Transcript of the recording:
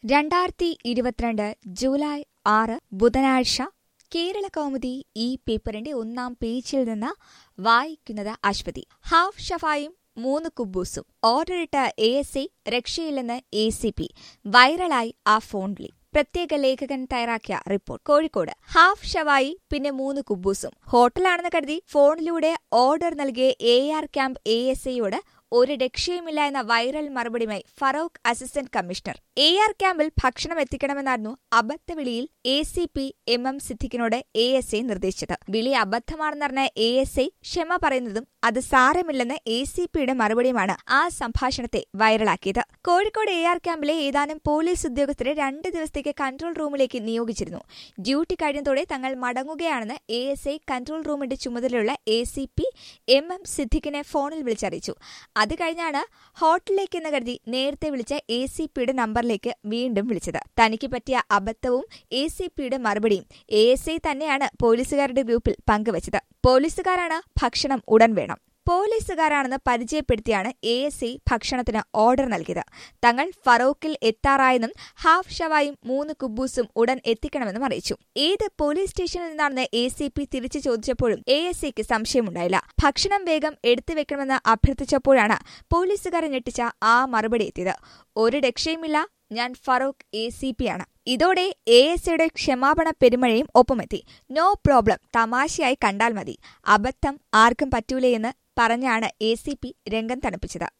രണ്ടായിരത്തി ഇരുപത്തിരണ്ട് ജൂലൈ ആറ് ബുധനാഴ്ച കേരള കൗമുദി ഈ പേപ്പറിന്റെ ഒന്നാം പേജിൽ നിന്ന് വായിക്കുന്നത് അശ്വതി ഹാഫ് ഷഫായും മൂന്ന് കുബൂസും ഓർഡറിട്ട എ എസ് ഐ രക്ഷയില്ലെന്ന് എ സി പി വൈറലായി ആ ഫോൺ വിളി പ്രത്യേക ലേഖകൻ തയ്യാറാക്കിയ റിപ്പോർട്ട് കോഴിക്കോട് ഹാഫ് ഷവായി പിന്നെ മൂന്ന് കുബൂസും ഹോട്ടലാണെന്ന് കരുതി ഫോണിലൂടെ ഓർഡർ നൽകിയ A R camp A S ഐയോട് ഒരു രക്ഷയുമില്ല എന്ന വൈറൽ മറുപടിയുമായി Farook assistant commissioner A R ക്യാമ്പിൽ ഭക്ഷണം എത്തിക്കണമെന്നായിരുന്നു അബദ്ധവിളിയിൽ A C P M M സിദ്ദിഖിനോട് എ എസ് ഐ നിർദ്ദേശിച്ചത് വിളി അബദ്ധമാണെന്നറിഞ്ഞ എ എസ് ഐ ക്ഷമ പറയുന്നതും അത് സാരമില്ലെന്ന് എ സി പിയുടെ മറുപടിയുമാണ് ആ സംഭാഷണത്തെ വൈറലാക്കിയത് കോഴിക്കോട് എ ആർ ക്യാമ്പിലെ ഏതാനും പോലീസ് ഉദ്യോഗസ്ഥരെ രണ്ട് ദിവസത്തേക്ക് കൺട്രോൾ റൂമിലേക്ക് നിയോഗിച്ചിരുന്നു ഡ്യൂട്ടി കഴിഞ്ഞതോടെ തങ്ങൾ മടങ്ങുകയാണെന്ന് എ എസ് ഐ കൺട്രോൾ റൂമിന്റെ ചുമതലയുള്ള A C P M M സിദ്ദിഖിനെ ഫോണിൽ വിളിച്ചറിയിച്ചു അത് കഴിഞ്ഞാണ് ഹോട്ടലിലേക്ക് എന്ന് കരുതി നേരത്തെ വിളിച്ച എ സി പിയുടെ നമ്പറിലേക്ക് വീണ്ടും വിളിച്ചത് തനിക്ക് പറ്റിയ അബദ്ധവും എ സി പിയുടെ മറുപടിയും എ എസ് ഐ തന്നെയാണ് പോലീസുകാരുടെ ഗ്രൂപ്പിൽ പങ്കുവച്ചത് പോലീസുകാരാണ് ഭക്ഷണം ഉടൻ വേണം പോലീസുകാരാണെന്ന് പരിചയപ്പെടുത്തിയാണ് എ എസ് ഐ ഭക്ഷണത്തിന് ഓർഡർ നൽകിയത് തങ്ങൾ ഫറോക്കിൽ എത്താറായെന്നും ഹാഫ് ഷവായും മൂന്ന് കുബൂസും ഉടൻ എത്തിക്കണമെന്നും അറിയിച്ചു ഏത് പോലീസ് സ്റ്റേഷനിൽ നിന്നാണെന്ന് എ സി പി തിരിച്ചു ചോദിച്ചപ്പോഴും എ എസ് ഐക്ക് സംശയമുണ്ടായില്ല ഭക്ഷണം വേഗം എടുത്തു വെക്കണമെന്ന് അഭ്യർത്ഥിച്ചപ്പോഴാണ് പോലീസുകാരെ ഞെട്ടിച്ച ആ മറുപടി എത്തിയത് ഒരു രക്ഷയുമില്ല ഞാൻ ഫറൂഖ് എ സി പി ആണ് ഇതോടെ എ എസ് ഐയുടെ ക്ഷമാപണ പെരുമഴയും ഒപ്പമെത്തി നോ പ്രോബ്ലം തമാശയായി കണ്ടാൽ മതി അബദ്ധം ആർക്കും പറ്റൂലയെന്ന് പറഞ്ഞാണ് എ സി പി രംഗം തണുപ്പിച്ചത്